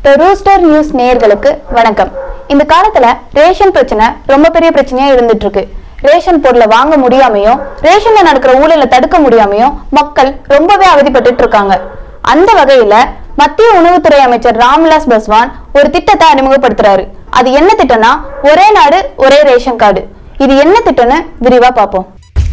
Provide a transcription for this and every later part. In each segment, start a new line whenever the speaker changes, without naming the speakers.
த Rooster news நேயர்களுக்கு வணக்கம் இந்த காலத்துல ரேஷன் பிரச்சனை ரொம்ப பெரிய பிரச்சனையா இருந்துட்டு இருக்கு ரேஷன் பொருளை வாங்க முடியாமையும் ரேஷன்ல நடக்கிற ஊழலை தடுக்க முடியாமையும் மக்கள் ரொம்பவே அவதிப்பட்டுட்டு இருக்காங்க அந்த வகையில மத்திய உணவுத்துறை அமைச்சர் ராம்விலாஸ் பஸ்வான் ஒரு திட்டத்தை அறிமுகப்படுத்துறாரு அது என்ன திட்டம்னா ஒரே நாடு ஒரே ரேஷன் கார்டு இது என்ன திட்டம்னு விரிவா பார்ப்போம்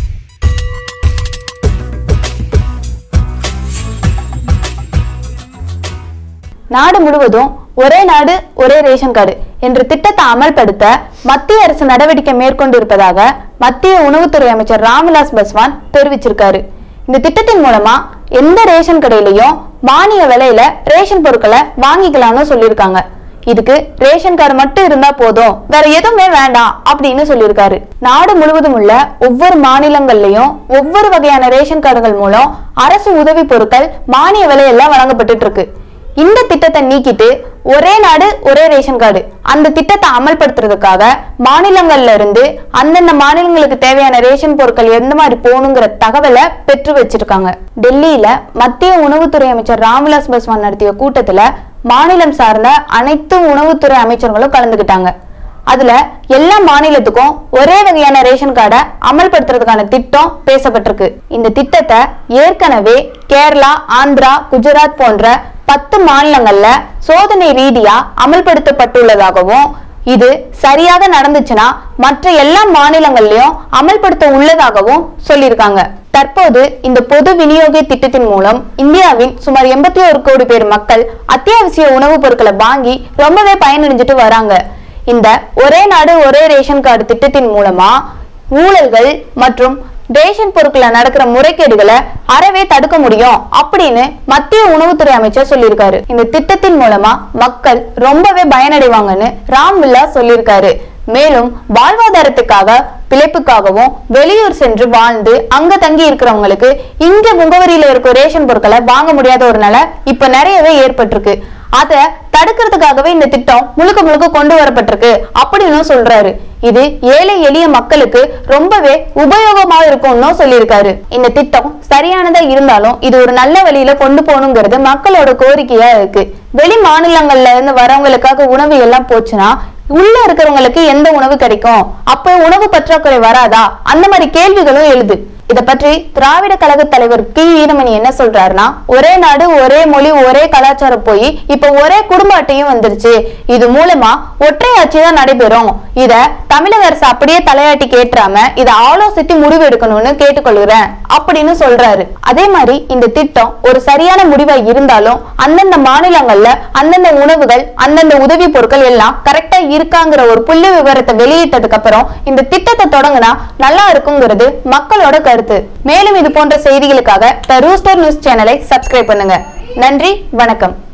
நாடு முழுவதும் ஒரே நாடு ஒரே ரேஷன் கார்டு என்ற திட்டத்தை அமல்படுத்த மத்திய அரசு நடவடிக்கை மேற்கொண்டு இருப்பதாக மத்திய உணவுத்துறை அமைச்சர் ராம்விலாஸ் பஸ்வான் தெரிவிச்சிருக்காரு இந்த திட்டத்தின் மூலமா எந்த ரேஷன் கடையிலையும் மானிய விலையில ரேஷன் பொருட்களை வாங்கிக்கலாம்னு சொல்லியிருக்காங்க இதுக்கு ரேஷன் கார்டு மட்டும் இருந்தா போதும் வேற எதுவுமே வேண்டாம் அப்படின்னு சொல்லியிருக்காரு நாடு முழுவதும் உள்ள ஒவ்வொரு மாநிலங்கள்லயும் ஒவ்வொரு வகையான ரேஷன் கார்டுகள் மூலம் அரசு உதவி பொருட்கள் மானிய விலையெல்லாம் வழங்கப்பட்டுட்டு இருக்கு இந்த திட்டத்தை நீக்கிட்டு ஒரே நாடு ஒரே ரேஷன் கார்டு அந்த திட்டத்தை அமல்படுத்துறதுக்காக மாநிலங்கள்ல இருந்து அந்தந்த மாநிலங்களுக்கு தேவையான ரேஷன் பொருட்கள் எந்த மாதிரி போகணுங்கிற தகவலை பெற்று வச்சிருக்காங்க டெல்லியில மத்திய உணவுத்துறை அமைச்சர் ராம்விலாஸ் பஸ்வான் நடத்திய கூட்டத்துல மாநிலம் சார்ந்த அனைத்து உணவுத்துறை அமைச்சர்களும் கலந்துக்கிட்டாங்க அதுல எல்லா மாநிலத்துக்கும் ஒரே வகையான ரேஷன் கார்டை அமல்படுத்துறதுக்கான திட்டம் பேசப்பட்டிருக்கு இந்த திட்டத்தை ஏற்கனவே கேரளா ஆந்திரா குஜராத் போன்ற பத்து மாநிலங்கள்ல சோதனை ரீதியா அமல்படுத்தப்பட்டுள்ளதாகவும் இது சரியாக நடந்துச்சுன்னா மற்ற எல்லா மாநிலங்கள்லயும் அமல்படுத்த உள்ளதாகவும் சொல்லியிருக்காங்க தற்போது இந்த பொது விநியோக திட்டத்தின் மூலம் இந்தியாவின் சுமார் எண்பத்தி ஒரு கோடி பேர் மக்கள் அத்தியாவசிய உணவுப் பொருட்களை வாங்கி ரொம்பவே பயனடைஞ்சிட்டு வராங்க இந்த ஒரே நாடு ஒரே ரேஷன் கார்டு திட்டத்தின் மூலமா ஊழல்கள் மற்றும் ரேஷன் பொருட்களை நடக்கிற முறைகேடுகளை அறவே தடுக்க முடியும் அப்படின்னு மத்திய உணவுத்துறை அமைச்சர் சொல்லியிருக்காரு இந்த திட்டத்தின் மூலமா மக்கள் ரொம்பவே பயனடைவாங்கன்னு ராம் வில்லாஸ் சொல்லியிருக்காரு மேலும் வாழ்வாதாரத்துக்காக பிழைப்புக்காகவும் வெளியூர் சென்று வாழ்ந்து அங்க தங்கி இருக்கிறவங்களுக்கு இங்க முகவரியில இருக்க ரேஷன் பொருட்களை வாங்க முடியாத ஒரு நிலை இப்ப நிறையவே ஏற்பட்டிருக்கு அத தடுக்கிறதுக்காகவே இந்த திட்டம் முழுக்க முழுக்க கொண்டு வரப்பட்டிருக்கு அப்படின்னு சொல்றாரு இது ஏழை எளிய மக்களுக்கு ரொம்பவே உபயோகமா இருக்கும்னு சொல்லியிருக்காரு இந்த திட்டம் சரியானதா இருந்தாலும் இது ஒரு நல்ல வழியில கொண்டு போகணுங்கிறது மக்களோட கோரிக்கையா இருக்கு வெளி மாநிலங்கள்ல இருந்து வரவங்களுக்காக உணவு எல்லாம் போச்சுன்னா உள்ள இருக்கிறவங்களுக்கு எந்த உணவு கிடைக்கும் அப்ப உணவு பற்றாக்குறை வராதா அந்த மாதிரி கேள்விகளும் எழுது இத பற்றி திராவிட கழக தலைவர் கி வீரமணி என்ன சொல்றாருன்னா ஒரே நாடு ஒரே மொழி ஒரே கலாச்சாரம் போய் இப்ப ஒரே குடும்ப அட்டையும் வந்துருச்சு இது மூலமா ஒற்றை ஆட்சி தான் நடைபெறும் இத தமிழக அரசு அப்படியே தலையாட்டி கேட்டுறாம இத ஆலோசித்து முடிவு எடுக்கணும்னு கேட்டுக்கொள்கிறேன் அப்படின்னு சொல்றாரு அதே மாதிரி இந்த திட்டம் ஒரு சரியான முடிவா இருந்தாலும் அந்தந்த மாநிலங்கள்ல அந்தந்த உணவுகள் அந்தந்த உதவி பொருட்கள் எல்லாம் கரெக்டா இருக்காங்கிற ஒரு புள்ளி விவரத்தை வெளியிட்டதுக்கு அப்புறம் இந்த திட்டத்தை தொடங்கினா நல்லா இருக்குங்கிறது மக்களோட கருத்து மேலும் இது போன்ற செய்திகளுக்காக த ரூஸ்டர் நியூஸ் சேனலை சப்ஸ்கிரைப் பண்ணுங்க நன்றி வணக்கம்